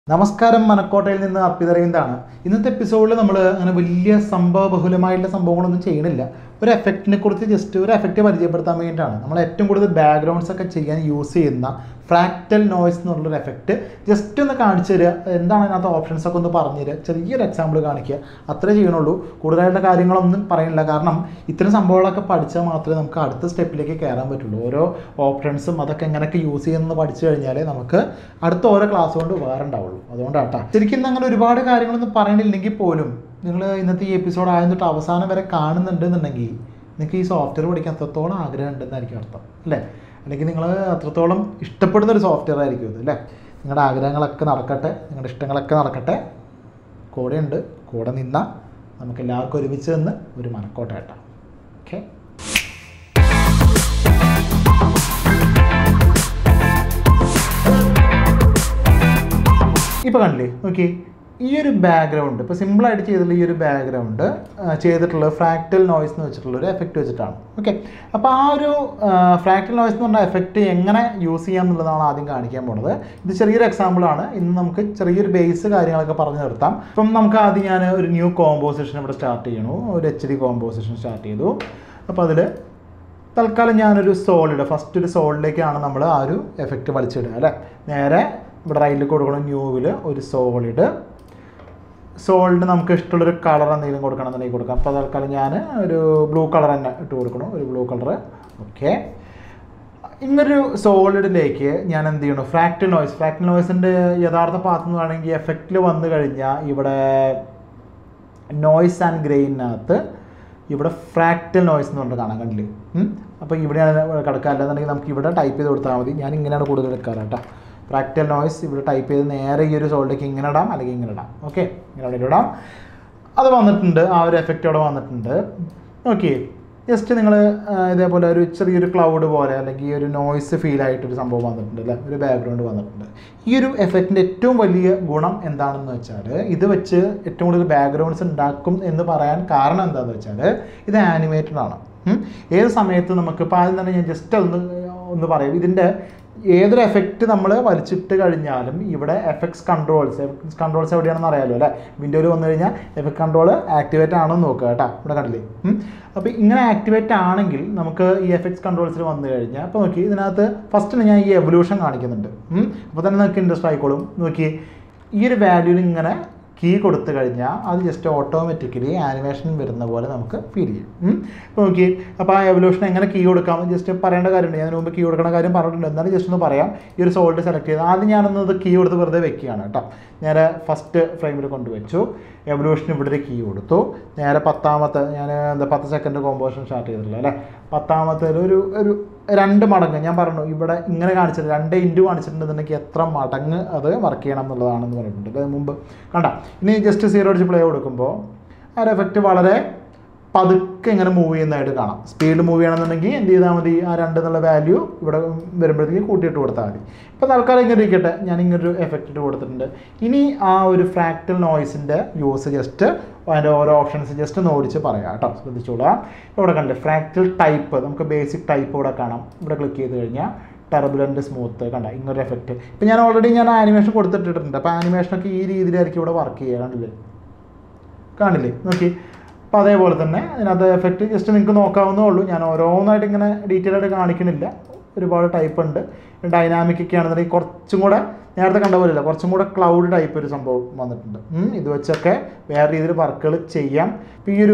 നമസ്കാരം മനക്കോട്ടയിൽ നിന്ന് അപ്പിതറിയുന്നതാണ് ഇന്നത്തെ എപ്പിസോഡിൽ നമ്മൾ അങ്ങനെ വലിയ സംഭവ ബഹുലമായിട്ടുള്ള സംഭവങ്ങളൊന്നും ചെയ്യണില്ല ഒരു എഫക്റ്റിനെ കുറിച്ച് ജസ്റ്റ് ഒരു എഫക്റ്റ് പരിചയപ്പെടുത്താൻ വേണ്ടിയിട്ടാണ് നമ്മൾ ഏറ്റവും കൂടുതൽ ബാക്ക്ഗ്രൗണ്ട്സ് ഒക്കെ ചെയ്യാൻ യൂസ് ചെയ്യുന്ന ഫ്രാക്റ്റൽ നോയ്സ് എന്നുള്ളൊരു എഫക്റ്റ് ജസ്റ്റ് ഒന്ന് കാണിച്ചു തരിക എന്താണ് അതിനകത്ത് ഓപ്ഷൻസ് ഒക്കെ ഒന്ന് പറഞ്ഞു തരിക ചെറിയൊരു എക്സാമ്പിൾ കാണിക്കുക അത്രേ ചെയ്യണുള്ളൂ കൂടുതലായിട്ടുള്ള കാര്യങ്ങളൊന്നും പറയുന്നില്ല കാരണം ഇത്തരം സംഭവങ്ങളൊക്കെ പഠിച്ചാൽ മാത്രമേ നമുക്ക് അടുത്ത സ്റ്റെപ്പിലേക്ക് കയറാൻ പറ്റുള്ളൂ ഓരോ ഓപ്ഷൻസും അതൊക്കെ എങ്ങനെയൊക്കെ യൂസ് ചെയ്യുന്നത് പഠിച്ചു കഴിഞ്ഞാലേ നമുക്ക് അടുത്ത ഓരോ ക്ലാസ് കൊണ്ട് ഉപകാരം ഉണ്ടാവുള്ളൂ അതുകൊണ്ടാട്ടാ ശരിക്കും ഇന്ന് അങ്ങനെ ഒരുപാട് കാര്യങ്ങളൊന്നും പറയണില്ലെങ്കിൽ പോലും നിങ്ങൾ ഇന്നത്തെ ഈ എപ്പിസോഡ് ആദ്യം തൊട്ട് അവസാനം വരെ കാണുന്നുണ്ടെന്നുണ്ടെങ്കിൽ നിങ്ങൾക്ക് ഈ സോഫ്റ്റ്വെയർ പഠിക്കാൻ അത്രത്തോളം ആഗ്രഹം ഉണ്ടെന്നായിരിക്കും അർത്ഥം അല്ലേ അല്ലെങ്കിൽ നിങ്ങൾ അത്രത്തോളം ഇഷ്ടപ്പെടുന്ന ഒരു സോഫ്റ്റ്വെയർ ആയിരിക്കും ഇത് അല്ലേ നിങ്ങളുടെ ആഗ്രഹങ്ങളൊക്കെ നടക്കട്ടെ നിങ്ങളുടെ ഇഷ്ടങ്ങളൊക്കെ നടക്കട്ടെ കൂടെ ഉണ്ട് കൂടെ നിന്ന നമുക്ക് എല്ലാവർക്കും ഒരുമിച്ച് നിന്ന് ഒരു മനക്കോട്ട കേട്ടോ ഓക്കെ ഇപ്പോൾ കണ്ടില്ലേ നോക്കി ഈ ഒരു ബാക്ക്ഗ്രൗണ്ട് ഇപ്പോൾ സിമ്പിളായിട്ട് ചെയ്തിട്ടുള്ള ഈ ഒരു ബാക്ക്ഗ്രൗണ്ട് ചെയ്തിട്ടുള്ള ഫ്രാക്റ്റൽ നോയ്സ് എന്ന് വെച്ചിട്ടുള്ള ഒരു എഫക്റ്റ് വെച്ചിട്ടാണ് ഓക്കെ അപ്പോൾ ആ ഒരു ഫ്രാക്റ്റൽ നോയ്സ് എന്ന് പറഞ്ഞ എഫക്റ്റ് എങ്ങനെ യൂസ് ചെയ്യാം എന്നുള്ളതാണ് ആദ്യം കാണിക്കാൻ പോണത് ഇത് ചെറിയൊരു എക്സാമ്പിളാണ് ഇന്ന് നമുക്ക് ചെറിയൊരു ബേസ് കാര്യങ്ങളൊക്കെ പറഞ്ഞു നിർത്താം ഇപ്പം നമുക്ക് ആദ്യം ഞാൻ ഒരു ന്യൂ കോമ്പോസിഷൻ ഇവിടെ സ്റ്റാർട്ട് ചെയ്യണു ഒരു എച്ച് ഡി കോമ്പോസിഷൻ സ്റ്റാർട്ട് ചെയ്തു അപ്പോൾ അതിൽ തൽക്കാലം ഞാനൊരു സോളിഡ് ഫസ്റ്റ് ഒരു സോളിലേക്കാണ് നമ്മൾ ആ ഒരു എഫക്റ്റ് വലിച്ചിടുക അല്ലേ നേരെ ഇവിടെ റൈറ്റിൽ കൊടുക്കണം ന്യൂവിൽ ഒരു സോളിഡ് സോളിഡ് നമുക്ക് ഇഷ്ടമുള്ളൊരു കളർ എന്തെങ്കിലും കൊടുക്കണം എന്നുണ്ടെങ്കിൽ കൊടുക്കാം അപ്പോൾ തൽക്കാലം ഞാൻ ഒരു ബ്ലൂ കളർ തന്നെ ഇട്ട് കൊടുക്കണം ഒരു ബ്ലൂ കളർ ഓക്കെ ഇങ്ങനൊരു സോളിഡിലേക്ക് ഞാൻ എന്ത് ചെയ്യണം ഫ്രാക്റ്റൽ നോയ്സ് ഫ്രാക്റ്റൽ നോയ്സിൻ്റെ യഥാർത്ഥ പാത്ത് എന്ന് പറയുകയാണെങ്കിൽ എഫക്റ്റിൽ വന്നു കഴിഞ്ഞാൽ ഇവിടെ നോയ്സ് ആൻഡ് ഗ്രെയിനകത്ത് ഇവിടെ ഫ്രാക്റ്റൽ നോയ്സ് എന്ന് പറഞ്ഞിട്ട് കാണാൻ കണ്ടില്ലേ അപ്പോൾ ഇവിടെയാണ് കിടക്കുക അല്ലാന്നുണ്ടെങ്കിൽ നമുക്ക് ഇവിടെ ടൈപ്പ് ചെയ്ത് കൊടുത്താൽ മതി ഞാൻ ഇങ്ങനെയാണ് കൂടുതൽ എടുക്കാറ് കേട്ടോ ഫ്രാക്റ്റൽ നോയ്സ് ഇവിടെ ടൈപ്പ് ചെയ്ത് നേരെ ഈ ഒരു സോളിലേക്ക് ഇങ്ങനെ ഇടാം അല്ലെങ്കിൽ ഇങ്ങനെ ഇടാം ഓക്കെ ഇങ്ങനെ ഇവിടെ ഇടാം അത് വന്നിട്ടുണ്ട് ആ ഒരു എഫക്റ്റ് അവിടെ വന്നിട്ടുണ്ട് ഓക്കെ ജസ്റ്റ് നിങ്ങൾ ഇതേപോലെ ഒരു ചെറിയൊരു ക്ലൗഡ് പോലെ അല്ലെങ്കിൽ ഈ ഒരു നോയ്സ് ഫീൽ ആയിട്ടൊരു സംഭവം വന്നിട്ടുണ്ട് അല്ലേ ഒരു ബാക്ക്ഗ്രൗണ്ട് വന്നിട്ടുണ്ട് ഈ ഒരു എഫക്റ്റിൻ്റെ ഏറ്റവും വലിയ ഗുണം എന്താണെന്ന് വെച്ചാൽ ഇത് വെച്ച് ഏറ്റവും കൂടുതൽ ബാക്ക്ഗ്രൗണ്ട്സ് ഉണ്ടാക്കും എന്ന് പറയാൻ കാരണം എന്താണെന്ന് വെച്ചാൽ ഇത് ആനിമേറ്റഡ് ആണ് ഉം. ഏത് സമയത്ത് നമുക്ക് ഇപ്പോൾ ആദ്യം തന്നെ ഞാൻ ജസ്റ്റ് ഒന്ന് ഒന്ന് പറയാം ഇതിൻ്റെ ഏതൊരു എഫക്റ്റ് നമ്മൾ വലിച്ചിട്ട് കഴിഞ്ഞാലും ഇവിടെ എഫക്ട്സ് കൺട്രോൾസ് എഫക്ട്സ് കൺട്രോൾസ് എവിടെയാണെന്ന് അറിയാലോ അല്ലേ വിൻഡോയിൽ വന്നു കഴിഞ്ഞാൽ എഫക്ട് കൺട്രോൾ ആക്ടിവേറ്റ് ആണോ എന്ന് നോക്കുക കേട്ടോ ഇവിടെ കണ്ടില്ലേ ഉം. അപ്പോൾ ഇങ്ങനെ ആക്ടിവേറ്റ് ആണെങ്കിൽ നമുക്ക് ഈ എഫക്ട്സ് കൺട്രോൾസിൽ വന്നു കഴിഞ്ഞാൽ അപ്പോൾ നോക്കി ഇതിനകത്ത് ഫസ്റ്റ് ഞാൻ ഈ എവല്യൂഷൻ കാണിക്കുന്നുണ്ട് ഉം. അപ്പോൾ തന്നെ നിങ്ങൾക്ക് ഇൻട്രസ്റ്റ് ആയിക്കോളും നോക്കി ഈ ഒരു വാല്യൂവിൽ ഇങ്ങനെ കീ കൊടുത്തു കഴിഞ്ഞാൽ അത് ജസ്റ്റ് ഓട്ടോമാറ്റിക്കലി ആനിമേഷൻ വരുന്ന പോലെ നമുക്ക് ഫീൽ ചെയ്യും ഉം. ഇപ്പോൾ നോക്കി അപ്പോൾ ആ എവല്യൂഷൻ എങ്ങനെ കീ കൊടുക്കാം ജസ്റ്റ് പറയേണ്ട കാര്യമുണ്ട് ഞാൻ ഇതിന് മുമ്പ് കീ കൊടുക്കുന്ന കാര്യം പറഞ്ഞിട്ടുണ്ട് എന്നാലും ജസ്റ്റ് ഒന്ന് പറയാം ഈ ഒരു സോൾട്ട് സെലക്ട് ചെയ്ത് ആദ്യം ഞാനൊന്ന് ഇത് കീ കൊടുത്ത് വെറുതെ വെക്കുകയാണ് കേട്ടോ നേരെ ഫസ്റ്റ് ഫ്രെയിമിൽ കൊണ്ടുവച്ചു എവല്യൂഷൻ ഇവിടെ ഒരു കീ കൊടുത്തു നേരെ പത്താമത്തെ ഞാൻ എന്താ പത്ത് സെക്കൻഡ് കോമ്പോസിഷൻ സ്റ്റാർട്ട് ചെയ്തിട്ടില്ല അല്ലേ പത്താമത്തെ ഒരു ഒരു രണ്ട് മടങ്ങ് ഞാൻ പറഞ്ഞു ഇവിടെ ഇങ്ങനെ കാണിച്ചിട്ട് രണ്ട് ഇൻറ്റു കാണിച്ചിട്ടുണ്ടെന്നുണ്ടെങ്കിൽ എത്ര മടങ്ങ് അത് വർക്ക് ചെയ്യണം എന്നുള്ളതാണെന്ന് പറഞ്ഞിട്ടുണ്ട് ഇത് മുമ്പ് കണ്ട ഇനി ജസ്റ്റ് സീറോ അടിച്ച് പ്ലേ കൊടുക്കുമ്പോൾ ആ ഒരു എഫക്റ്റ് വളരെ പതുക്കെ ഇങ്ങനെ മൂവ് ചെയ്യുന്നതായിട്ട് കാണാം സ്പീഡിൽ മൂവ് ചെയ്യണമെന്നുണ്ടെങ്കിൽ എന്ത് ചെയ്താൽ മതി ആ രണ്ട് എന്നുള്ള വാല്യൂ ഇവിടെ വരുമ്പോഴത്തേക്ക് കൂട്ടിയിട്ട് കൊടുത്താൽ മതി ഇപ്പോൾ തൽക്കാലം ഇങ്ങനെ ഇരിക്കട്ടെ ഞാൻ ഇങ്ങനൊരു എഫക്റ്റ് ഇട്ട് കൊടുത്തിട്ടുണ്ട് ഇനി ആ ഒരു ഫ്രാക്റ്റൽ നോയ്സിൻ്റെ യൂസ് ജസ്റ്റ് അതിൻ്റെ ഓരോ ഓപ്ഷൻസ് ജസ്റ്റ് ഒന്ന് ഓടിച്ച് പറയാം കേട്ടോ ശ്രദ്ധിച്ചോളാം ഇപ്പോൾ ഇവിടെ കണ്ടില്ലേ ഫ്രാക്റ്റൽ ടൈപ്പ് നമുക്ക് ബേസിക് ടൈപ്പ് ഇവിടെ കാണാം ഇവിടെ ക്ലിക്ക് ചെയ്ത് കഴിഞ്ഞാൽ ടെർബുലൻ്റ് സ്മൂത്ത് കണ്ട ഇങ്ങനൊരു എഫക്റ്റ് ഇപ്പോൾ ഞാൻ ഓൾറെഡി ഞാൻ ആനിമേഷൻ കൊടുത്തിട്ടിട്ടുണ്ട് അപ്പോൾ ആനിമേഷനൊക്കെ ഈ രീതിയിലായിരിക്കും ഇവിടെ വർക്ക് ചെയ്യുക കണ്ടില്ലേ കാണില്ലേ നോക്കി അപ്പോൾ അതേപോലെ തന്നെ അതിനകത്ത് എഫക്റ്റ് ജസ്റ്റ് നിങ്ങൾക്ക് നോക്കാവുന്നേ ഉള്ളൂ ഞാൻ ഓരോന്നായിട്ട് ഇങ്ങനെ ഡീറ്റെയിൽ ആയിട്ട് കാണിക്കണില്ല ഒരുപാട് ടൈപ്പ് ഉണ്ട് ഡൈനാമിക് ഒക്കെ ആണെന്നുണ്ടെങ്കിൽ കുറച്ചും കൂടെ നേരത്തെ കണ്ട പോലെയല്ല കുറച്ചും കൂടെ ക്ലൗഡ് ടൈപ്പ് ഒരു സംഭവം വന്നിട്ടുണ്ട് ഉം, ഇത് വെച്ചൊക്കെ വേറെ രീതിയിൽ വർക്കുകൾ ചെയ്യാം ഇപ്പോൾ ഈ ഒരു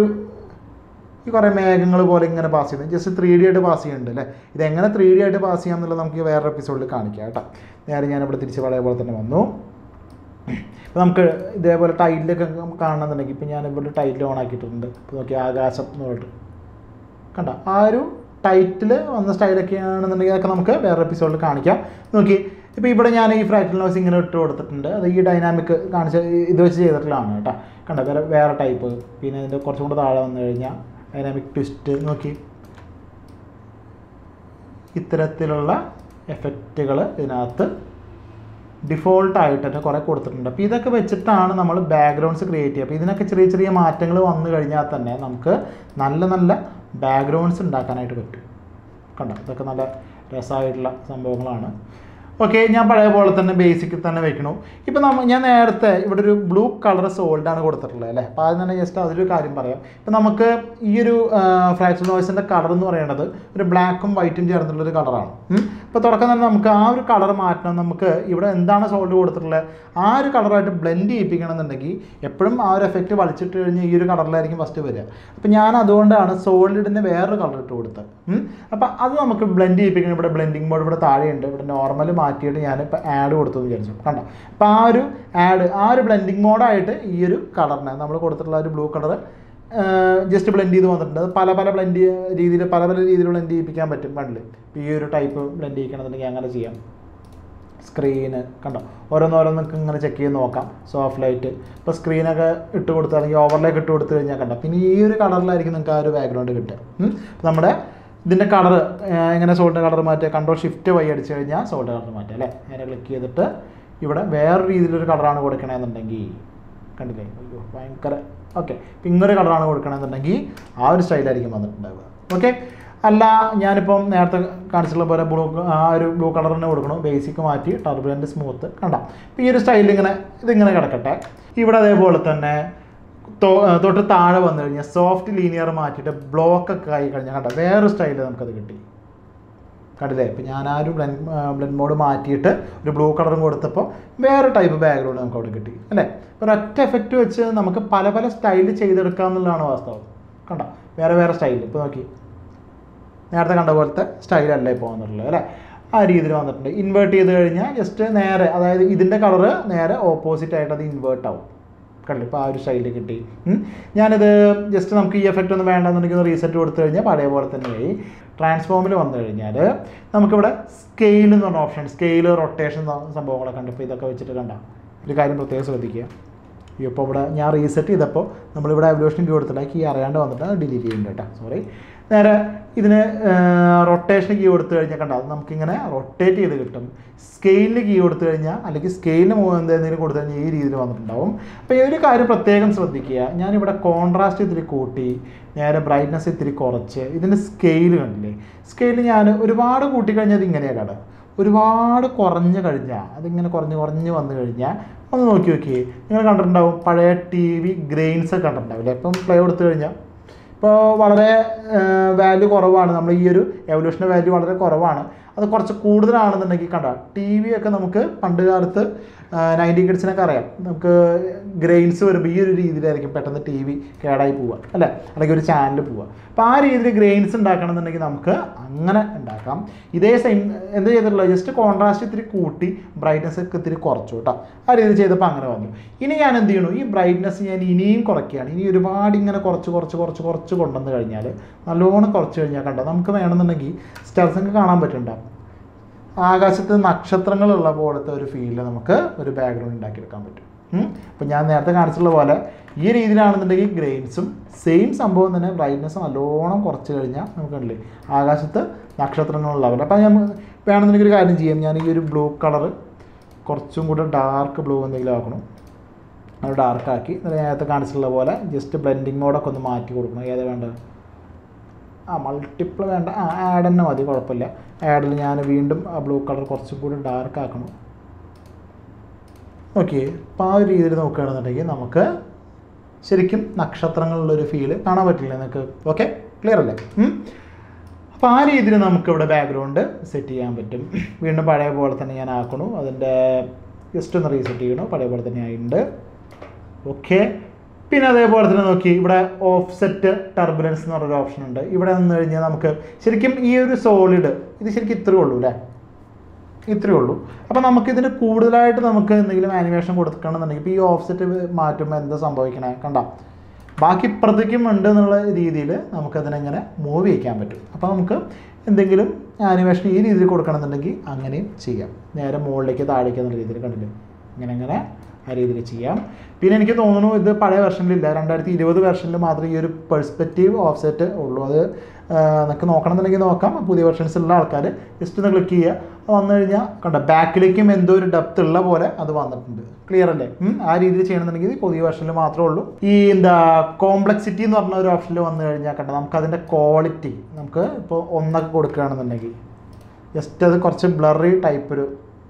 ഈ കുറേ മേഘങ്ങൾ പോലെ ഇങ്ങനെ പാസ് ചെയ്യുന്നത് ജസ്റ്റ് ത്രീ ഡി ആയിട്ട് പാസ് ചെയ്യുന്നുണ്ട് അല്ലേ ഇത് എങ്ങനെ ത്രീ ഡി ആയിട്ട് പാസ് ചെയ്യാം എന്നുള്ളത് നമുക്ക് വേറെ എപ്പിസോഡിൽ കാണിക്കാം കേട്ടോ നേരെ ഞാനിവിടെ തിരിച്ച് പഴയ പോലെ തന്നെ വന്നു അപ്പോൾ നമുക്ക് ഇതേപോലെ ടൈറ്റിലൊക്കെ കാണണമെന്നുണ്ടെങ്കിൽ ഇപ്പോൾ ഞാൻ ഇവിടെ ടൈറ്റിൽ ഓൺ ആക്കിയിട്ടുണ്ട് ഇപ്പോൾ നോക്കി ആകാശം എന്ന് പറഞ്ഞിട്ട് കണ്ട ആ ഒരു ടൈറ്റിൽ വന്ന സ്റ്റൈലൊക്കെ ആണെന്നുണ്ടെങ്കിൽ അതൊക്കെ നമുക്ക് വേറെ എപ്പിസോഡിൽ കാണിക്കാം നോക്കി ഇപ്പോൾ ഇവിടെ ഞാൻ ഈ ഫ്രാക്റ്റൽ നോയ്സ് ഇങ്ങനെ ഇട്ട് കൊടുത്തിട്ടുണ്ട് അത് ഈ ഡൈനാമിക് കാണിച്ച ഇത് വെച്ച് ചെയ്തിട്ടുള്ളതാണ് കേട്ടോ കണ്ട വേറെ വേറെ ടൈപ്പ് പിന്നെ ഇതിൻ്റെ കുറച്ചും കൂടെ താഴെ വന്നു കഴിഞ്ഞാൽ ഡൈനാമിക് ട്വിസ്റ്റ് നോക്കി ഇത്തരത്തിലുള്ള എഫക്റ്റുകൾ ഇതിനകത്ത് ഡിഫോൾട്ട് ആയിട്ട് തന്നെ കുറേ കൊടുത്തിട്ടുണ്ട് അപ്പോൾ ഇതൊക്കെ വെച്ചിട്ടാണ് നമ്മൾ ബാക്ക്ഗ്രൗണ്ട്സ് ക്രിയേറ്റ് ചെയ്യുക അപ്പോൾ ഇതിനൊക്കെ ചെറിയ ചെറിയ മാറ്റങ്ങൾ വന്നു കഴിഞ്ഞാൽ തന്നെ നമുക്ക് നല്ല നല്ല ബാക്ക്ഗ്രൗണ്ട്സ് ഉണ്ടാക്കാനായിട്ട് പറ്റും കണ്ടോ ഇതൊക്കെ നല്ല രസമായിട്ടുള്ള സംഭവങ്ങളാണ് ഓക്കെ ഞാൻ പഴയ പോലെ തന്നെ ബേസിക്കിൽ തന്നെ വെക്കണു ഇപ്പം നമ്മ ഞാൻ നേരത്തെ ഇവിടെ ഒരു ബ്ലൂ കളർ സോൾഡാണ് കൊടുത്തിട്ടുള്ളത് അല്ലേ അപ്പോൾ ആദ്യം തന്നെ ജസ്റ്റ് അതിലൊരു കാര്യം പറയാം ഇപ്പം നമുക്ക് ഈ ഒരു ഫ്രാക്ഷൻ നോയ്സിൻ്റെ കളർ എന്ന് പറയുന്നത് ഒരു ബ്ലാക്കും വൈറ്റും ചേർന്നിട്ടുള്ളൊരു കളറാണ് ഇപ്പോൾ തുടക്കം തന്നെ നമുക്ക് ആ ഒരു കളർ മാറ്റണം നമുക്ക് ഇവിടെ എന്താണ് സോൾഡ് കൊടുത്തിട്ടുള്ളത് ആ ഒരു കളറായിട്ട് ബ്ലെൻഡ് ചെയ്യിപ്പിക്കണം എന്നുണ്ടെങ്കിൽ എപ്പോഴും ആ ഒരു എഫക്റ്റ് വലിച്ചിട്ട് കഴിഞ്ഞ് ഈ ഒരു കളറിലായിരിക്കും ഫസ്റ്റ് വരിക അപ്പോൾ ഞാൻ അതുകൊണ്ടാണ് സോളിഡിന് വേറൊരു കളർ ഇട്ട് കൊടുത്തത് അപ്പോൾ അത് നമുക്ക് ബ്ലെൻഡ് ചെയ്യിപ്പിക്കണം ഇവിടെ ബ്ലെൻഡിങ് മോഡ് ഇവിടെ താഴെയുണ്ട് ഇവിടെ നോർമൽ മാറ്റിയിട്ട് ഞാനിപ്പോൾ ആഡ് കൊടുത്തു എന്ന് വിചാരിച്ചു കണ്ടോ അപ്പോൾ ആ ഒരു ആഡ് ആ ഒരു ബ്ലെൻഡിങ് മോഡായിട്ട് ഈ ഒരു കളറിനെ നമ്മൾ കൊടുത്തിട്ടുള്ള ഒരു ബ്ലൂ കളർ ജസ്റ്റ് ബ്ലെൻഡ് ചെയ്ത് വന്നിട്ടുണ്ട് അത് പല പല ബ്ലെൻഡ് രീതിയിൽ പല പല രീതിയിൽ ബ്ലെൻഡ് ചെയ്യിപ്പിക്കാൻ പറ്റും കണ്ടില്ലേ ഇപ്പോൾ ഈ ഒരു ടൈപ്പ് ബ്ലെൻഡ് ചെയ്യിക്കണമെന്നുണ്ടെങ്കിൽ അങ്ങനെ ചെയ്യാം സ്ക്രീന് കണ്ടോ ഓരോന്നോരോന്നൊക്കെ ഇങ്ങനെ ചെക്ക് ചെയ്ത് നോക്കാം സോഫ്റ്റ് ലൈറ്റ് ഇപ്പോൾ സ്ക്രീനൊക്കെ ഇട്ട് കൊടുത്ത് അല്ലെങ്കിൽ ഓവർലേക്ക് ഇട്ട് കൊടുത്തു കഴിഞ്ഞാൽ കണ്ടോ പിന്നെ ഈ ഒരു കളറിലായിരിക്കും നിങ്ങൾക്ക് ആ ഒരു ബാക്ക്ഗ്രൗണ്ട് കിട്ടുക ഉം. അപ്പോൾ നമ്മുടെ ഇതിൻ്റെ കളർ എങ്ങനെ സോൾട്ട് കളർ മാറ്റുക കൺട്രോൾ ഷിഫ്റ്റ് വഴി അടിച്ചു കഴിഞ്ഞാൽ സോൾട്ട് കളർ മാറ്റുക അല്ലേ നേരെ ക്ലിക്ക് ചെയ്തിട്ട് ഇവിടെ വേറെ രീതിയിലൊരു കളറാണ് കൊടുക്കണമെന്നുണ്ടെങ്കിൽ കണ്ടില്ലേ അയ്യോ ഭയങ്കര ഓക്കെ ഇപ്പം ഇങ്ങനൊരു കളറാണ് കൊടുക്കണമെന്നുണ്ടെങ്കിൽ ആ ഒരു സ്റ്റൈലായിരിക്കും വന്നിട്ടുണ്ടാവുക ഓക്കെ അല്ല ഞാനിപ്പം നേരത്തെ കാണിച്ചിട്ടുള്ള പോലെ ബ്ലൂ ആ ഒരു ബ്ലൂ കളർ തന്നെ കൊടുക്കണം ബേസിക് മാറ്റി ടർബുലൻ്റ് സ്മൂത്ത് കണ്ട ഇപ്പം ഈ ഒരു സ്റ്റൈലിൽ ഇങ്ങനെ ഇതിങ്ങനെ കിടക്കട്ടെ ഇവിടെ അതേപോലെ തന്നെ തൊ- ആ, തൊട്ട് താഴെ വന്നു കഴിഞ്ഞാൽ സോഫ്റ്റ് ലീനിയർ മാറ്റിയിട്ട് ബ്ലോക്ക് ഒക്കെ ആയി കഴിഞ്ഞാൽ കണ്ട വേറൊരു സ്റ്റൈലിൽ നമുക്കത് കിട്ടി കണ്ടില്ലേ ഇപ്പം ഞാൻ ആ ഒരു ബ്ലെൻഡ് ബ്ലെൻഡ് മോഡ് മാറ്റിയിട്ട് ഒരു ബ്ലൂ കളറും കൊടുത്തപ്പോൾ വേറെ ടൈപ്പ് ബാക്ക്ഗ്രൗണ്ട് നമുക്ക് അവിടെ കിട്ടി അല്ലേ ഒരു ഒറ്റ എഫക്റ്റ് വെച്ച് നമുക്ക് പല പല സ്റ്റൈൽ ചെയ്തെടുക്കാം എന്നുള്ളതാണ് വാസ്തവം കണ്ട വേറെ വേറെ സ്റ്റൈൽ ഇപ്പോൾ നോക്കി നേരത്തെ കണ്ട പോലത്തെ സ്റ്റൈലല്ല ഇപ്പോൾ വന്നിട്ടുള്ളത് അല്ലേ ആ രീതിയിൽ വന്നിട്ടുണ്ട് ഇൻവേർട്ട് ചെയ്ത് കഴിഞ്ഞാൽ ജസ്റ്റ് നേരെ അതായത് ഇതിൻ്റെ കളറ് നേരെ ഓപ്പോസിറ്റ് ആയിട്ട് അത് ഇൻവേർട്ട് ആവും കണ്ടില്ല ഇപ്പോൾ ആ ഒരു സ്റ്റൈലിൽ കിട്ടി ഉം. ഞാനിത് ജസ്റ്റ് നമുക്ക് ഈ എഫക്റ്റ് ഒന്നും വേണ്ടെന്നുണ്ടെങ്കിൽ ഒന്ന് റീസെറ്റ് കൊടുത്തു കഴിഞ്ഞാൽ പഴയ പോലെ തന്നെയായി ട്രാൻസ്ഫോമിൽ വന്നു കഴിഞ്ഞാൽ നമുക്കിവിടെ സ്കെയിൽ എന്ന് പറഞ്ഞ ഓപ്ഷൻ സ്കെയിൽ റൊട്ടേഷൻ സംഭവങ്ങളൊക്കെ ഉണ്ട് ഇപ്പോൾ ഇതൊക്കെ വെച്ചിട്ട് കണ്ട ഒരു കാര്യം പ്രത്യേകം ശ്രദ്ധിക്കുക ഇപ്പോൾ ഇവിടെ ഞാൻ റീസെറ്റ് ചെയ്തപ്പോൾ നമ്മളിവിടെ എവല്യൂഷൻ കീ കൊടുത്തില്ല കീ അറിയാണ്ട് വന്നിട്ട് ഡിലീറ്റ് ചെയ്യുന്നുണ്ട് കേട്ടോ സോറി നേരെ ഇതിന് റൊട്ടേഷൻ കീ കൊടുത്തു കഴിഞ്ഞാൽ കണ്ട അത് നമുക്കിങ്ങനെ റൊട്ടേറ്റ് ചെയ്ത് കിട്ടും സ്കെയിലിന് കീ കൊടുത്തു കഴിഞ്ഞാൽ അല്ലെങ്കിൽ സ്കെയിലിന് എന്തെങ്കിലും കൊടുത്തു കഴിഞ്ഞാൽ ഈ രീതിയിൽ വന്നിട്ടുണ്ടാവും അപ്പോൾ ഈ ഒരു കാര്യം പ്രത്യേകം ശ്രദ്ധിക്കുക ഞാനിവിടെ കോൺട്രാസ്റ്റ് ഇത്തിരി കൂട്ടി നേരെ ബ്രൈറ്റ്നസ് ഇത്തിരി കുറച്ച് ഇതിൻ്റെ സ്കെയിൽ കണ്ടില്ലേ സ്കെയിൽ ഞാൻ ഒരുപാട് കൂട്ടിക്കഴിഞ്ഞാൽ ഇത് ഇങ്ങനെയാണ് കട ഒരുപാട് കുറഞ്ഞു കഴിഞ്ഞാൽ അതിങ്ങനെ കുറഞ്ഞ് കുറഞ്ഞ് വന്നു കഴിഞ്ഞാൽ ഒന്ന് നോക്കി നോക്കിയേ നിങ്ങൾ കണ്ടിട്ടുണ്ടാവും പഴയ ടി വി ഗ്രെയിൻസ് ഒക്കെ കണ്ടിട്ടുണ്ടാവില്ലേ ഇപ്പം പ്ലേ കൊടുത്തു കഴിഞ്ഞാൽ ഇപ്പോൾ വളരെ വാല്യൂ കുറവാണ് നമ്മൾ ഈ ഒരു എവല്യൂഷൻ്റെ വാല്യൂ വളരെ കുറവാണ് അത് കുറച്ച് കൂടുതലാണെന്നുണ്ടെങ്കിൽ കണ്ട ടി വി ഒക്കെ നമുക്ക് പണ്ട് കാലത്ത് നയൻറ്റി കിഡ്സിനൊക്കെ അറിയാം നമുക്ക് ഗ്രെയിൻസ് വരുമ്പോൾ ഈ ഒരു രീതിയിലായിരിക്കും പെട്ടെന്ന് ടി വി കേടായി പോവുക അല്ലേ അല്ലെങ്കിൽ ഒരു ചാനൽ പോവുക അപ്പോൾ ആ രീതിയിൽ ഗ്രെയിൻസ് ഉണ്ടാക്കണം എന്നുണ്ടെങ്കിൽ നമുക്ക് അങ്ങനെ ഉണ്ടാക്കാം ഇതേ സെയിം എന്ത് ചെയ്തിട്ടുള്ളത് ജസ്റ്റ് കോൺട്രാസ്റ്റ് ഇത്തിരി കൂട്ടി ബ്രൈറ്റ്നസ് ഒക്കെ ഇത്തിരി കുറച്ചു കേട്ടോ ആ രീതിയിൽ ചെയ്തപ്പോൾ അങ്ങനെ വന്നു ഇനി ഞാൻ എന്ത് ചെയ്യണു ഈ ബ്രൈറ്റ്നസ് ഞാൻ ഇനിയും കുറയ്ക്കുകയാണ് ഇനി ഒരുപാട് ഇങ്ങനെ കുറച്ച് കുറച്ച് കുറച്ച് കുറച്ച് കൊണ്ടുവന്ന് കഴിഞ്ഞാൽ നല്ലോണം കുറച്ച് കഴിഞ്ഞാൽ കണ്ടോ നമുക്ക് വേണമെന്നുണ്ടെങ്കിൽ സ്റ്റർസൊക്കെ കാണാൻ പറ്റുന്നുണ്ടാവും ആകാശത്ത് നക്ഷത്രങ്ങളുള്ള പോലത്തെ ഒരു ഫീല് നമുക്ക് ഒരു ബാക്ക്ഗ്രൗണ്ട് ഉണ്ടാക്കിയെടുക്കാൻ പറ്റും അപ്പം ഞാൻ നേരത്തെ കാണിച്ചിട്ടുള്ള പോലെ ഈ രീതിയിലാണെന്നുണ്ടെങ്കിൽ ഗ്രെയിൻസും സെയിം സംഭവം തന്നെ ബ്രൈറ്റ്നസ് നല്ലോണം കുറച്ച് കഴിഞ്ഞാൽ നമുക്ക് കണ്ടില്ലേ ആകാശത്ത് നക്ഷത്രങ്ങളുള്ള പോലെ അപ്പം ഞാൻ വേണമെന്നുണ്ടെങ്കിൽ ഒരു കാര്യം ചെയ്യാം ഞാൻ ഈ ഒരു ബ്ലൂ കളറ് കുറച്ചും കൂടെ ഡാർക്ക് ബ്ലൂ എന്തെങ്കിലും ആക്കണം അത് ഡാർക്കാക്കി നേരത്തെ കാണിച്ചിട്ടുള്ള പോലെ ജസ്റ്റ് ബ്ലെൻഡിങ് മോഡൊക്കെ ഒന്ന് മാറ്റി കൊടുക്കണം ഏതാ വേണ്ടത് ആ മൾട്ടിപ്പിൾ വേണ്ട ആ ആഡ് തന്നെ മതി കുഴപ്പമില്ല ആഡിൽ ഞാൻ വീണ്ടും ആ ബ്ലൂ കളർ കുറച്ചും കൂടി ഡാർക്ക് ആക്കണം ഓക്കെ അപ്പോൾ ആ ഒരു രീതിയിൽ നോക്കുകയാണെന്നുണ്ടെങ്കിൽ നമുക്ക് ശരിക്കും നക്ഷത്രങ്ങളുള്ളൊരു ഫീല് കാണാൻ പറ്റില്ല നിങ്ങൾക്ക് ഓക്കെ ക്ലിയർ അല്ലേ ഉം? അപ്പോൾ ആ രീതിയിൽ നമുക്കിവിടെ ബാക്ക്ഗ്രൗണ്ട് സെറ്റ് ചെയ്യാൻ പറ്റും വീണ്ടും പഴയ പോലെ തന്നെ ഞാൻ ആക്കണു അതിൻ്റെ ജസ്റ്റ് ഒന്ന് റീസെറ്റ് ചെയ്യണു പഴയ പോലെ തന്നെ ആയിട്ടുണ്ട് ഓക്കെ പിന്നെ അതേപോലെ തന്നെ നോക്കി ഇവിടെ ഓഫ് സെറ്റ് ടർബുലൻസ് എന്ന് പറഞ്ഞൊരു ഓപ്ഷൻ ഉണ്ട് ഇവിടെ നിന്ന് കഴിഞ്ഞാൽ നമുക്ക് ശരിക്കും ഈ ഒരു സോളിഡ് ഇത് ശരിക്കും ഇത്രയേ ഉള്ളൂ അല്ലേ ഇത്രയേ ഉള്ളൂ അപ്പോൾ നമുക്കിതിന് കൂടുതലായിട്ട് നമുക്ക് എന്തെങ്കിലും ആനിമേഷൻ കൊടുക്കണമെന്നുണ്ടെങ്കിൽ ഇപ്പോൾ ഈ ഓഫ് സെറ്റ് മാറ്റുമ്പോൾ എന്താ സംഭവിക്കണേ കണ്ട ബാക്കി ഇപ്പുറത്തേക്കും ഉണ്ട് എന്നുള്ള രീതിയിൽ നമുക്കതിനെങ്ങനെ മൂവ് ചെയ്യിക്കാൻ പറ്റും അപ്പോൾ നമുക്ക് എന്തെങ്കിലും ആനിമേഷൻ ഈ രീതിയിൽ കൊടുക്കണമെന്നുണ്ടെങ്കിൽ അങ്ങനെയും ചെയ്യാം നേരെ മുകളിലേക്ക് താഴേക്ക് എന്നുള്ള രീതിയിൽ കണ്ടില്ലേ ഇങ്ങനെ ഇങ്ങനെ ആ രീതിയിൽ ചെയ്യാം പിന്നെ എനിക്ക് തോന്നുന്നു ഇത് പഴയ വെർഷനിലില്ല രണ്ടായിരത്തി ഇരുപത് വെർഷനിൽ മാത്രമേ ഈ ഒരു പെർസ്പെക്റ്റീവ് ഓഫ്സെറ്റ് ഉള്ളൂ അത് നമുക്ക് നോക്കണമെന്നുണ്ടെങ്കിൽ നോക്കാം പുതിയ വെർഷൻസ് ഉള്ള ആൾക്കാർ ജസ്റ്റ് ഒന്ന് ക്ലിക്ക് ചെയ്യുക അത് വന്നു കഴിഞ്ഞാൽ കണ്ട ബാക്കിലേക്കും എന്തോ ഒരു ഡെപ്ത് ഉള്ള പോലെ അത് വന്നിട്ടുണ്ട് ക്ലിയർ അല്ലേ ഉം, ആ രീതിയിൽ ചെയ്യണമെന്നുണ്ടെങ്കിൽ ഇത് പുതിയ വെർഷനിൽ മാത്രമേ ഉള്ളൂ ഈ എന്താ കോംപ്ലക്സിറ്റി എന്ന് പറഞ്ഞ ഒരു ഓപ്ഷനിൽ വന്നു കഴിഞ്ഞാൽ കണ്ട നമുക്ക് അതിൻ്റെ ക്വാളിറ്റി നമുക്ക് ഇപ്പോൾ ഒന്നൊക്കെ കൊടുക്കുകയാണെന്നുണ്ടെങ്കിൽ ജസ്റ്റ് അത് കുറച്ച് ബ്ലറി ടൈപ്പ് ഒരു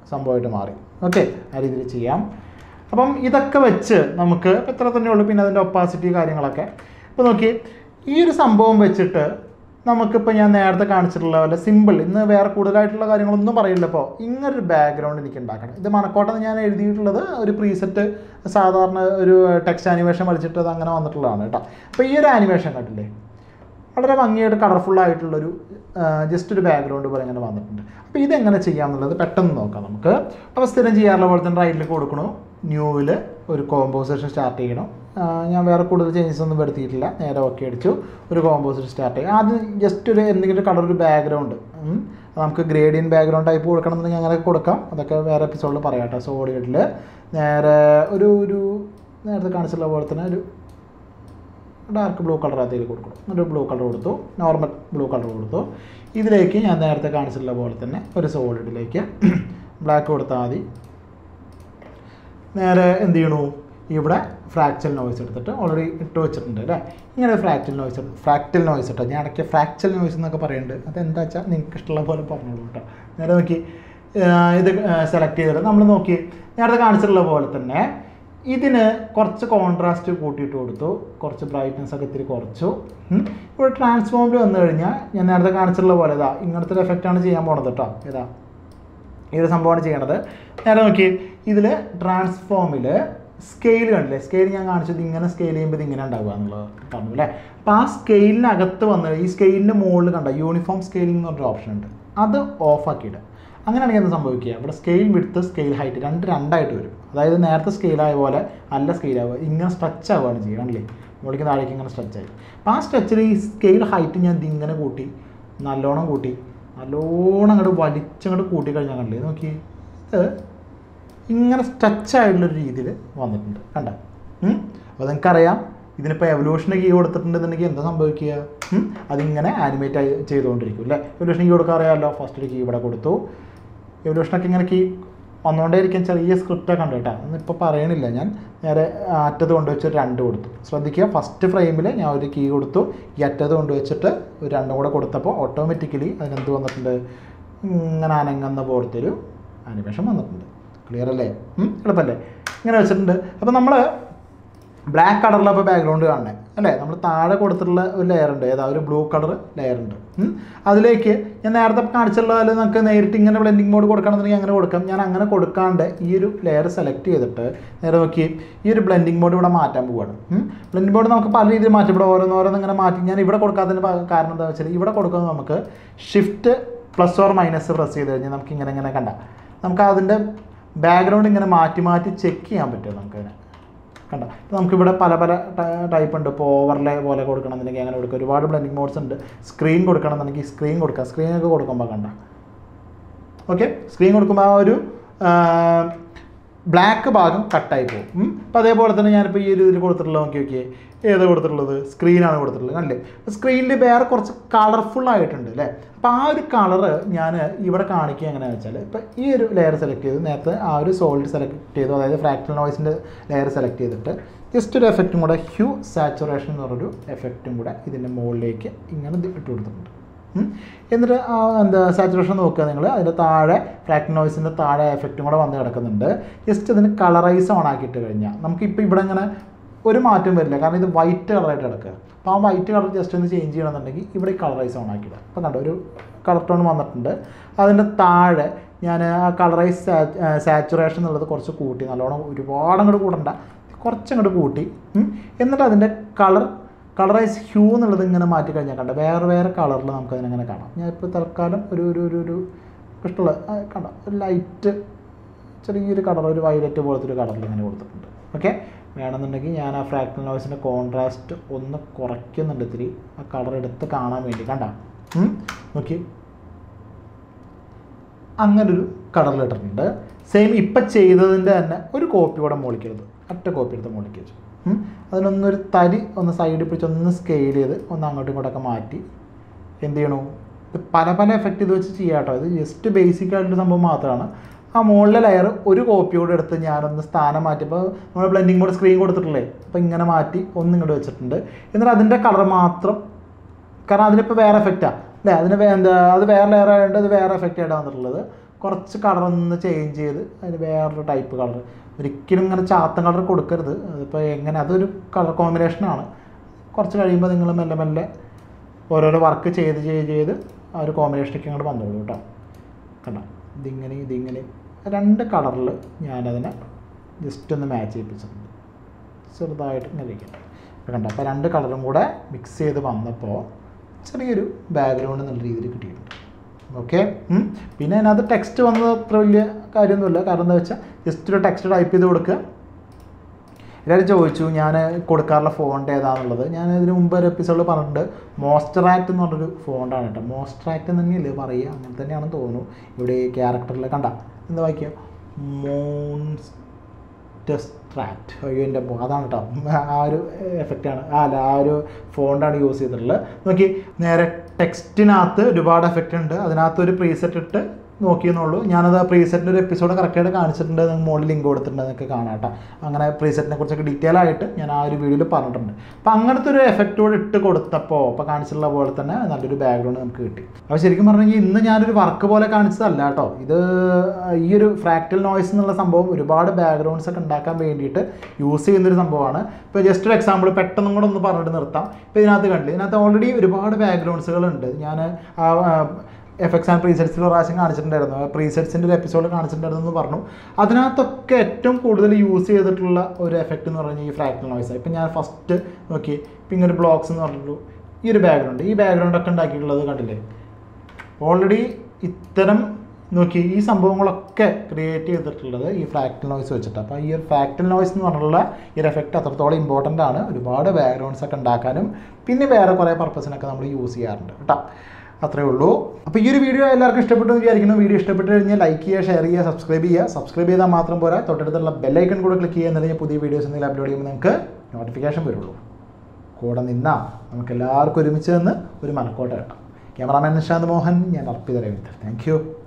സംഭവമായിട്ട് മാറി ഓക്കെ ആ രീതിയിൽ ചെയ്യാം അപ്പം ഇതൊക്കെ വെച്ച് നമുക്ക് ഇപ്പം ഇത്ര തന്നെ ഉള്ളൂ പിന്നെ അതിൻ്റെ ഒപ്പാസിറ്റി കാര്യങ്ങളൊക്കെ ഇപ്പോൾ നോക്കി ഈ ഒരു സംഭവം വെച്ചിട്ട് നമുക്കിപ്പോൾ ഞാൻ നേരത്തെ കാണിച്ചിട്ടുള്ള പോലെ സിമ്പിൾ ഇന്ന് വേറെ കൂടുതലായിട്ടുള്ള കാര്യങ്ങളൊന്നും പറയില്ല ഇപ്പോൾ ഇങ്ങനൊരു ബാക്ക്ഗ്രൗണ്ട് എനിക്ക് ഉണ്ടാക്കണം ഇത് മണക്കോട്ടെന്ന് ഞാൻ എഴുതിയിട്ടുള്ളത് ഒരു പ്രീസെറ്റ് സാധാരണ ഒരു ടെക്സ്റ്റ് ആനിമേഷൻ വലിച്ചിട്ട് അത് അങ്ങനെ വന്നിട്ടുള്ളതാണ് കേട്ടോ അപ്പോൾ ഈ ഒരു ആനിമേഷൻ കണ്ടില്ലേ വളരെ ഭംഗിയായിട്ട് കളർഫുൾ ആയിട്ടുള്ളൊരു ജസ്റ്റ് ഒരു ബാക്ക്ഗ്രൗണ്ട് പോലെ ഇങ്ങനെ വന്നിട്ടുണ്ട് അപ്പോൾ ഇതെങ്ങനെ ചെയ്യാമെന്നുള്ളത് പെട്ടെന്ന് നോക്കാം നമുക്ക് അപ്പോൾ സ്ഥിരം ചെയ്യാറുള്ള പോലെ തന്നെ റൈറ്റിൽ കൊടുക്കണു ന്യൂവിൽ ഒരു കോമ്പോസിഷൻ സ്റ്റാർട്ട് ചെയ്യണം ആ, ഞാൻ വേറെ കൂടുതൽ ചേഞ്ചസ് ഒന്നും വരുത്തിയിട്ടില്ല നേരെ ഓക്കെ അടിച്ചു ഒരു കോമ്പോസിഷൻ സ്റ്റാർട്ട് ചെയ്യും ആദ്യം ജസ്റ്റ് ഒരു എന്തെങ്കിലും കളർ ഒരു ബാക്ക്ഗ്രൗണ്ട് നമുക്ക് ഗ്രേഡിയൻ ബാക്ക്ഗ്രൗണ്ട് ടൈപ്പ് കൊടുക്കണം എന്നുണ്ടെങ്കിൽ അങ്ങനെ കൊടുക്കാം അതൊക്കെ വേറെ എപ്പിസോഡിൽ പറയാം കേട്ടോ സോഡിയഡിൽ നേരെ ഒരു ഒരു നേരത്തെ കാണിച്ചുള്ള പോലെ തന്നെ ഒരു ഡാർക്ക് ബ്ലൂ കളർ അതിൽ കൊടുക്കണം ഒരു ബ്ലൂ കളർ കൊടുത്തു നോർമൽ ബ്ലൂ കളർ കൊടുത്തു ഇതിലേക്ക് ഞാൻ നേരത്തെ കാണിച്ചിട്ടുള്ള പോലെ തന്നെ ഒരു സോളിഡിലേക്ക് ബ്ലാക്ക് കൊടുത്താൽ മതി നേരെ എന്ത് ചെയ്യണു ഇവിടെ ഫ്രാക്ചൽ നോയ്സ് എടുത്തിട്ട് ഓൾറെഡി ഇട്ട് വെച്ചിട്ടുണ്ട് അല്ലേ ഇങ്ങനെ ഫ്രാക്ചൽ നോയ്സ് ഫ്രാക്റ്റൽ നോയ്സ് ഇട്ടോ ഞാൻ ഇടയ്ക്ക് ഫ്രാക്ചൽ നോയ്സ് എന്നൊക്കെ പറയുന്നുണ്ട് അതെന്താ വെച്ചാൽ നിങ്ങൾക്ക് ഇഷ്ടമുള്ള പോലെ പറഞ്ഞോളൂ കേട്ടോ നേരെ നോക്കി ആ, ഇത് സെലക്ട് ചെയ്തിട്ട് നമ്മൾ നോക്കി നേരത്തെ കാണിച്ചിട്ടുള്ള പോലെ തന്നെ ഇതിന് കുറച്ച് കോൺട്രാസ്റ്റ് കൂട്ടിയിട്ട് കൊടുത്തു കുറച്ച് ബ്രൈറ്റ്നസ് ഒക്കെ ഇത്തിരി കുറച്ചു ഉം. ഇവിടെ ട്രാൻസ്ഫോമിൽ വന്നു കഴിഞ്ഞാൽ ഞാൻ നേരത്തെ കാണിച്ചിട്ടുള്ള പോലെ ഇതാ ഇങ്ങനത്തെ ഒരു എഫക്റ്റാണ് ചെയ്യാൻ പോണത് കേട്ടോ ഇതാ ഈ ഒരു സംഭവമാണ് ചെയ്യണത് നേരെ നോക്കി ഇതിൽ ട്രാൻസ്ഫോമിൽ സ്കെയിൽ കണ്ടില്ലേ സ്കെയിൽ ഞാൻ കാണിച്ചത് ഇങ്ങനെ സ്കെയിൽ ചെയ്യുമ്പോൾ ഇത് ഇങ്ങനെ ഉണ്ടാവുക എന്നുള്ളത് പറഞ്ഞു അല്ലേ അപ്പോൾ ആ സ്കെയിലിനകത്ത് വന്ന് ഈ സ്കെയിലിൻ്റെ മുകളിൽ കണ്ട യൂണിഫോം സ്കെയിലിംഗ് എന്ന് പറഞ്ഞൊരു ഓപ്ഷൻ ഉണ്ട് അത് ഓഫാക്കിയിടുക അങ്ങനെയാണെങ്കിൽ എന്ത് സംഭവിക്കുക ഇവിടെ സ്കെയിൽ വിടുത്ത് സ്കെയിൽ ഹൈറ്റ് രണ്ട് രണ്ടായിട്ട് വരും അതായത് നേരത്തെ സ്കെയിലായ പോലെ അല്ല സ്കെയിലാവുക ഇങ്ങനെ സ്ട്രെച്ച് ആവുകയാണ് ചെയ്യുക കണ്ടില്ലേ മുകളിലേക്ക് താഴേക്ക് ഇങ്ങനെ സ്ട്രെച്ച് ആയി അപ്പോൾ ആ സ്ട്രെച്ചിൽ ഈ സ്കെയിൽ ഹൈറ്റ് ഞാൻ ഇത് ഇങ്ങനെ കൂട്ടി നല്ലോണം കൂട്ടി നല്ലോണം അങ്ങോട്ട് വലിച്ചങ്ങോട്ട് കൂട്ടി കഴിഞ്ഞാൽ കണ്ടില്ലേ നോക്കി ഇത് ഇങ്ങനെ സ്ട്രെച്ച് ആയിട്ടുള്ളൊരു രീതിയിൽ വന്നിട്ടുണ്ട് കണ്ട അപ്പോൾ നിങ്ങൾക്കറിയാം ഇതിനിപ്പോൾ എവല്യൂഷന് കീ കൊടുത്തിട്ടുണ്ടെന്നുണ്ടെങ്കിൽ എന്താ സംഭവിക്കുക ഉം? അതിങ്ങനെ ആനിമേറ്റ് ആയി ചെയ്തുകൊണ്ടിരിക്കും അല്ലേ എവല്യൂഷൻ കീ കൊടുക്കാൻ അറിയാമല്ലോ ഫസ്റ്റ് ഒരു കീ ഇവിടെ കൊടുത്തു എവല്യൂഷനൊക്കെ ഇങ്ങനെ കീ വന്നുകൊണ്ടേയിരിക്കാൻ ചെറിയ സ്ക്രിപ്റ്റൊക്കെ ഉണ്ട് കേട്ടോ അതൊന്നും ഇപ്പോൾ പറയണില്ല ഞാൻ നേരെ അറ്റത്ത് കൊണ്ടുവച്ച് രണ്ട് കൊടുത്തു ശ്രദ്ധിക്കുക ഫസ്റ്റ് ഫ്രെയിമിൽ ഞാൻ ഒരു കീ കൊടുത്തു ഈ അറ്റത്ത് കൊണ്ടുവച്ചിട്ട് ഒരു രണ്ടും കൂടെ കൊടുത്തപ്പോൾ ഓട്ടോമാറ്റിക്കലി അതിനെന്ത് വന്നിട്ടുണ്ട് ഇങ്ങനെ അനങ്ങുന്ന പോലത്തൊരു ആനിമേഷൻ വന്നിട്ടുണ്ട് ക്ലിയർ അല്ലേ ഉം, എളുപ്പമല്ലേ ഇങ്ങനെ വെച്ചിട്ടുണ്ട് അപ്പോൾ നമ്മൾ ബ്ലാക്ക് കളറിലാണ് ഇപ്പോൾ ബാക്ക്ഗ്രൗണ്ട് കാണണേ അല്ലേ നമ്മൾ താഴെ കൊടുത്തിട്ടുള്ള ഒരു ലെയർ ഉണ്ട് ഏതാ ഒരു ബ്ലൂ കളർ ലെയർ ഉണ്ട് ഉം. അതിലേക്ക് ഞാൻ നേരത്തെ കാണിച്ചുള്ള പോലെ നമുക്ക് നേരിട്ട് ഇങ്ങനെ ബ്ലെൻഡിങ് മോഡ് കൊടുക്കണമെന്നുണ്ടെങ്കിൽ അങ്ങനെ കൊടുക്കാം ഞാൻ അങ്ങനെ കൊടുക്കാണ്ട് ഈ ഒരു ലെയർ സെലക്ട് ചെയ്തിട്ട് നേരെ നോക്കി ഈ ഒരു ബ്ലെൻഡിങ് മോഡ് ഇവിടെ മാറ്റാൻ പോവുകയാണ് ബ്ലെൻഡിങ് മോഡ് നമുക്ക് പല രീതിയിൽ മാറ്റും ഇവിടെ ഓരോന്നോരോന്ന് ഇങ്ങനെ മാറ്റി ഞാൻ ഇവിടെ കൊടുക്കാത്തതിന് പ- കാരണം എന്താ വെച്ചാൽ ഇവിടെ കൊടുക്കുന്നത് നമുക്ക് shift plus or minus press ചെയ്ത് കഴിഞ്ഞാൽ നമുക്ക് ഇങ്ങനെ ഇങ്ങനെ കണ്ട നമുക്ക് അതിൻ്റെ ബാക്ക്ഗ്രൗണ്ട് ഇങ്ങനെ മാറ്റി മാറ്റി ചെക്ക് ചെയ്യാൻ പറ്റും നമുക്കതിനെ കണ്ട ഇപ്പോൾ നമുക്കിവിടെ പല പല ടൈപ്പ് ഉണ്ട് ഇപ്പോൾ ഓവർലേ പോലെ കൊടുക്കണമെന്നുണ്ടെങ്കിൽ അങ്ങനെ കൊടുക്കുക ഒരുപാട് ബ്ലെൻഡിങ് മോഡ്സ് ഉണ്ട് സ്ക്രീൻ കൊടുക്കണമെന്നുണ്ടെങ്കിൽ സ്ക്രീൻ കൊടുക്കുക സ്ക്രീനൊക്കെ കൊടുക്കുമ്പോൾ കണ്ട ഓക്കെ സ്ക്രീൻ കൊടുക്കുമ്പോൾ ആ ഒരു ബ്ലാക്ക് ഭാഗം കട്ടായി പോകും അപ്പോൾ അതേപോലെ തന്നെ ഞാനിപ്പോൾ ഈ ഒരു ഇതിൽ കൊടുത്തിട്ടുള്ളത് നോക്കി നോക്കിയേ ഏതാ കൊടുത്തിട്ടുള്ളത് സ്ക്രീനാണ് കൊടുത്തിട്ടുള്ളത് കണ്ടില്ലേ സ്ക്രീനിൽ വേറെ കുറച്ച് കളർഫുൾ ആയിട്ടുണ്ട് അല്ലേ അപ്പോൾ ആ ഒരു കളറ് ഞാൻ ഇവിടെ കാണിക്കുക എങ്ങനെയാണെന്ന് വെച്ചാൽ ഇപ്പോൾ ഈ ഒരു ലെയർ സെലക്ട് ചെയ്ത് നേരത്തെ ആ ഒരു സോൾഡ് സെലക്ട് ചെയ്തു അതായത് ഫ്രാക്ടൽ നോയ്സിൻ്റെ ലെയർ സെലക്ട് ചെയ്തിട്ട് ജസ്റ്റ് ഒരു എഫക്റ്റും കൂടെ ഹ്യൂ സാച്ചുറേഷൻ എന്ന് പറഞ്ഞൊരു എഫക്റ്റും കൂടെ ഇതിൻ്റെ മുകളിലേക്ക് ഇങ്ങനെ ഇത് ഇട്ട് കൊടുത്തിട്ടുണ്ട് ഉം. എന്നിട്ട് ആ എന്താ സാച്ചുറേഷൻ നോക്കുക നിങ്ങൾ അതിൻ്റെ താഴെ ഫ്രാക്ടൽ നോയ്സിൻ്റെ താഴെ എഫക്റ്റും കൂടെ വന്ന് കിടക്കുന്നുണ്ട് ജസ്റ്റ് ഇതിന് കളറൈസ് ഓൺ ആക്കിയിട്ട് കഴിഞ്ഞാൽ നമുക്കിപ്പോൾ ഇവിടെ ഇങ്ങനെ ഒരു മാറ്റം വരില്ല കാരണം ഇത് വൈറ്റ് കളറായിട്ട് കിടക്കുക അപ്പോൾ ആ വൈറ്റ് കളർ ജസ്റ്റ് ഒന്ന് ചേഞ്ച് ചെയ്യണമെന്നുണ്ടെങ്കിൽ ഇവിടെ കളറൈസ് ഓൺ ആക്കിയിടുക അപ്പോൾ കണ്ടോ ഒരു കളർ ടോൺ വന്നിട്ടുണ്ട് അതിൻ്റെ താഴെ ഞാൻ ആ കളറൈസ് സാച്ചുറേഷൻ എന്നുള്ളത് കുറച്ച് കൂട്ടി നല്ലോണം ഒരുപാട് അങ്ങോട്ട് കൂട്ടണ്ട കുറച്ചങ്ങോട്ട് കൂട്ടി ഉം. എന്നിട്ട് അതിൻ്റെ കളർ കളറൈസ് ഹ്യൂ എന്നുള്ളത് ഇങ്ങനെ മാറ്റി കഴിഞ്ഞാൽ കണ്ട വേറെ വേറെ കളറിൽ നമുക്ക് അതിനങ്ങനെ കാണാം ഞാൻ ഇപ്പോൾ തൽക്കാലം ഒരു ഒരു ഒരു ഒരു ഇഷ്ടമുള്ള ആ, കണ്ട ഒരു ലൈറ്റ് ചെറിയൊരു കളർ ഒരു വയലറ്റ് പോലത്തെ ഒരു കളറിൽ ഇങ്ങനെ കൊടുത്തിട്ടുണ്ട് ഓക്കെ വേണമെന്നുണ്ടെങ്കിൽ ഞാൻ ആ ഫ്രാക്ടൽ നോയ്സിൻ്റെ കോൺട്രാസ്റ്റ് ഒന്ന് കുറയ്ക്കുന്നുണ്ട് ഇത്തിരി ആ കളർ എടുത്ത് കാണാൻ വേണ്ടി കണ്ട ഉം? നോക്കി അങ്ങനൊരു കളറിലിട്ടിട്ടുണ്ട് സെയിം ഇപ്പം ചെയ്തതിൻ്റെ തന്നെ ഒരു കോപ്പി കൂടെ മോളിക്കരുത് ഒറ്റ കോപ്പി എടുത്ത് മോളിക്ക് വെച്ചു ഉം. അതിനൊന്നൊരു തരി ഒന്ന് സൈഡിൽ പിടിച്ച് ഒന്ന് സ്കെയിൽ ചെയ്ത് ഒന്ന് അങ്ങോട്ടും ഇങ്ങോട്ടൊക്കെ മാറ്റി എന്ത് ചെയ്യണു ഇത് പല പല എഫക്റ്റ് ഇത് വെച്ച് ചെയ്യാം കേട്ടോ ഇത് ജസ്റ്റ് ബേസിക് ആയിട്ടുള്ള സംഭവം മാത്രമാണ് ആ മുകളിലെ ലെയർ ഒരു കോപ്പി കൂടെ എടുത്ത് ഞാനൊന്ന് സ്ഥാനം മാറ്റിയപ്പോൾ നമ്മൾ ബ്ലെൻഡിങ് മോഡ് സ്ക്രീൻ കൊടുത്തിട്ടില്ലേ അപ്പോൾ ഇങ്ങനെ മാറ്റി ഒന്ന് ഇങ്ങോട്ട് വെച്ചിട്ടുണ്ട് എന്നിട്ട് അതിൻ്റെ കളർ മാത്രം കാരണം അതിനിപ്പോൾ വേറെ എഫക്റ്റാണ് അല്ലേ അതിന് വേ- എന്താ അത് വേറെ ലെയർ ആയതുകൊണ്ട് അത് വേറെ എഫക്റ്റ് ആയിട്ടാണ് വന്നിട്ടുള്ളത് കുറച്ച് കളർ ഒന്ന് ചേഞ്ച് ചെയ്ത് അതിന് വേറൊരു ടൈപ്പ് കളർ ഒരിക്കലും ഇങ്ങനെ ചാത്തൻ കളർ കൊടുക്കരുത് അതിപ്പോൾ എങ്ങനെ അതൊരു കളർ കോമ്പിനേഷനാണ് കുറച്ച് കഴിയുമ്പോൾ നിങ്ങൾ മെല്ലെ മെല്ലെ ഓരോരോ വർക്ക് ചെയ്ത് ചെയ്ത് ചെയ്ത് ആ ഒരു കോമ്പിനേഷനൊക്കെ ഇങ്ങോട്ട് വന്നോളൂ കേട്ടോ കണ്ടോ ഇതിങ്ങനെ ഇതിങ്ങനെ രണ്ട് കളറിൽ ഞാനതിനെ ജസ്റ്റ് ഒന്ന് മാച്ച് ചെയ്യിപ്പിച്ചിട്ടുണ്ട് ചെറുതായിട്ട് ഇങ്ങനെ ഇരിക്കട്ടെ അപ്പോൾ കണ്ടോ അപ്പോൾ രണ്ട് കളറും കൂടെ മിക്സ് ചെയ്ത് വന്നപ്പോൾ ചെറിയൊരു ബാക്ക്ഗ്രൗണ്ട് എന്നുള്ള രീതിയിൽ കിട്ടിയിട്ടുണ്ട് ഓക്കെ പിന്നെ അതിനകത്ത് ടെക്സ്റ്റ് വന്നത് അത്ര വലിയ കാര്യമൊന്നുമില്ല കാരണം എന്താ വെച്ചാൽ ജസ്റ്റ് ഒരു ടെക്സ്റ്റ് ടൈപ്പ് ചെയ്ത് കൊടുക്കുക എല്ലാവരും ചോദിച്ചു ഞാൻ കൊടുക്കാറുള്ള ഫോണ്ട് ഏതാണെന്നുള്ളത് ഞാൻ ഇതിന് മുമ്പ് ഒരു എപ്പിസോഡിൽ പറഞ്ഞിട്ടുണ്ട് മോസ്റ്ററാക്ട് എന്ന് പറഞ്ഞൊരു ഫോണ്ടാണ് കേട്ടോ മോസ്റ്ററാക്ട് തന്നെയല്ലേ പറയുക അങ്ങനെ തന്നെയാണെന്ന് തോന്നുന്നു ഇവിടെ ഈ ക്യാരക്ടറിൽ കണ്ട എന്താ വായിക്കുക മോൺസ്റ്റസ്ട്രാക്ട് അയ്യോ എൻ്റെ മോ- അതാണ് കേട്ടോ ആ ഒരു എഫക്റ്റാണ് ആ അല്ല ആ ഒരു ഫോണ്ടാണ് യൂസ് ചെയ്തിട്ടുള്ളത് നോക്കി നേരെ ടെക്സ്റ്റിനകത്ത് ഒരുപാട് എഫക്റ്റ് ഉണ്ട് അതിനകത്ത് ഒരു പ്രീസെറ്റ് ഇട്ട് നോക്കിയെന്നുള്ളൂ ഞാനത് ആ പ്രീസെറ്റിൻ്റെ ഒരു എപ്പിസോഡ് കറക്റ്റായിട്ട് കാണിച്ചിട്ടുണ്ട് നിങ്ങൾക്ക് മുകളിൽ ലിങ്ക് കൊടുത്തിട്ടുണ്ട് എന്നൊക്കെ കാണാം കേട്ടോ അങ്ങനെ പ്രീസെറ്റിനെ കുറിച്ചൊക്കെ ഡീറ്റെയിൽ ആയിട്ട് ഞാൻ ആ ഒരു വീഡിയോയിൽ പറഞ്ഞിട്ടുണ്ട് അപ്പോൾ അങ്ങനത്തെ ഒരു എഫക്റ്റ് കൂടെ ഇട്ട് കൊടുത്തപ്പോൾ ഇപ്പോൾ കാണിച്ചിട്ടുള്ള പോലെ തന്നെ നല്ലൊരു ബാക്ക്ഗ്രൗണ്ട് നമുക്ക് കിട്ടി അപ്പോൾ ശരിക്കും പറഞ്ഞു കഴിഞ്ഞാൽ ഇന്ന് ഞാനൊരു വർക്ക് പോലെ കാണിച്ചതല്ല കേട്ടോ ഇത് ഈ ഒരു ഫ്രാക്റ്റൽ നോയ്സ് എന്നുള്ള സംഭവം ഒരുപാട് ബാക്ക്ഗ്രൗണ്ട്സ് ഒക്കെ ഉണ്ടാക്കാൻ വേണ്ടിയിട്ട് യൂസ് ചെയ്യുന്നൊരു സംഭവമാണ് ഇപ്പോൾ ജസ്റ്റ് ഒരു എക്സാമ്പിൾ പെട്ടെന്നും കൂടെ ഒന്ന് പറഞ്ഞിട്ട് നിർത്താം ഇപ്പോൾ ഇതിനകത്ത് കണ്ടില്ല ഇതിനകത്ത് ഓൾറെഡി ഒരുപാട് ബാക്ക്ഗ്രൗണ്ട്സുകൾ ഉണ്ട് ഞാൻ ആ എഫ് എക്സ് ആൻഡ് പ്രീസെറ്റ്സിൽ ഒരു പ്രാവശ്യം കാണിച്ചിട്ടുണ്ടായിരുന്നു പ്രീസെറ്റ്സിൻ്റെ ഒരു എപ്പിസോഡ് കാണിച്ചിട്ടുണ്ടായിരുന്നു എന്ന് പറഞ്ഞു അതിനകത്തൊക്കെ ഏറ്റവും കൂടുതൽ യൂസ് ചെയ്തിട്ടുള്ള ഒരു എഫക്റ്റ് എന്ന് പറഞ്ഞാൽ ഈ ഫ്രാക്ടൽ നോയ്സ് ഇപ്പം ഞാൻ ഫസ്റ്റ് നോക്കി ഇപ്പം ഇങ്ങനെ ഒരു ബ്ലോക്സ് എന്ന് പറഞ്ഞിട്ടുള്ളൂ ഈ ഒരു ബാക്ക്ഗ്രൗണ്ട് ഈ ബാക്ക്ഗ്രൗണ്ട് ഒക്കെ ഉണ്ടാക്കിയിട്ടുള്ളത് കണ്ടില്ലേ ഓൾറെഡി ഇത്തരം നോക്കി ഈ സംഭവങ്ങളൊക്കെ ക്രിയേറ്റ് ചെയ്തിട്ടുള്ളത് ഈ ഫ്രാക്ടൽ നോയ്സ് വെച്ചിട്ട് അപ്പോൾ ഈ ഒരു ഫ്രാക്ടൽ നോയ്സ് എന്ന് പറഞ്ഞിട്ടുള്ള ഈ ഒരു എഫക്റ്റ് അത്രത്തോളം ഇമ്പോർട്ടൻ്റ് ആണ് ഒരുപാട് ബാക്ക്ഗ്രൗണ്ട്സ് ഒക്കെ ഉണ്ടാക്കാനും പിന്നെ വേറെ കുറേ പർപ്പസിനൊക്കെ നമ്മൾ യൂസ് ചെയ്യാറുണ്ട് കേട്ടോ അത്രേ ഉള്ളൂ അപ്പോൾ ഈ ഒരു വീഡിയോ എല്ലാവർക്കും ഇഷ്ടപ്പെട്ടു എന്ന് വിചാരിക്കുന്നു വീഡിയോ ഇഷ്ടപ്പെട്ട് കഴിഞ്ഞാൽ ലൈക്ക് ചെയ്യുക ഷെയർ ചെയ്യുക സബ്സ്ക്രൈബ് ചെയ്യുക സബ്സ്ക്രൈബ് ചെയ്താൽ മാത്രം പോരാ തൊട്ടടുത്തുള്ള ബെല്ലൈക്കൺ കൂടെ ക്ലിക്ക് ചെയ്യുക എന്നുണ്ടെങ്കിൽ പുതിയ വീഡിയോസ് എന്തെങ്കിലും അപ്ലോഡ് ചെയ്യുമ്പോൾ നിങ്ങൾക്ക് നോട്ടിഫിക്കേഷൻ വരുള്ളൂ കൂടെ നിന്നാൽ നമുക്ക് എല്ലാവർക്കും ഒരുമിച്ച് നിന്ന് ഒരു മനക്കോട്ട കിട്ടാം ക്യാമറാമാൻ നിഷാന്ത് മോഹൻ ഞാൻ അർപ്പിത രവീന്ദ്രൻ താങ്ക് യു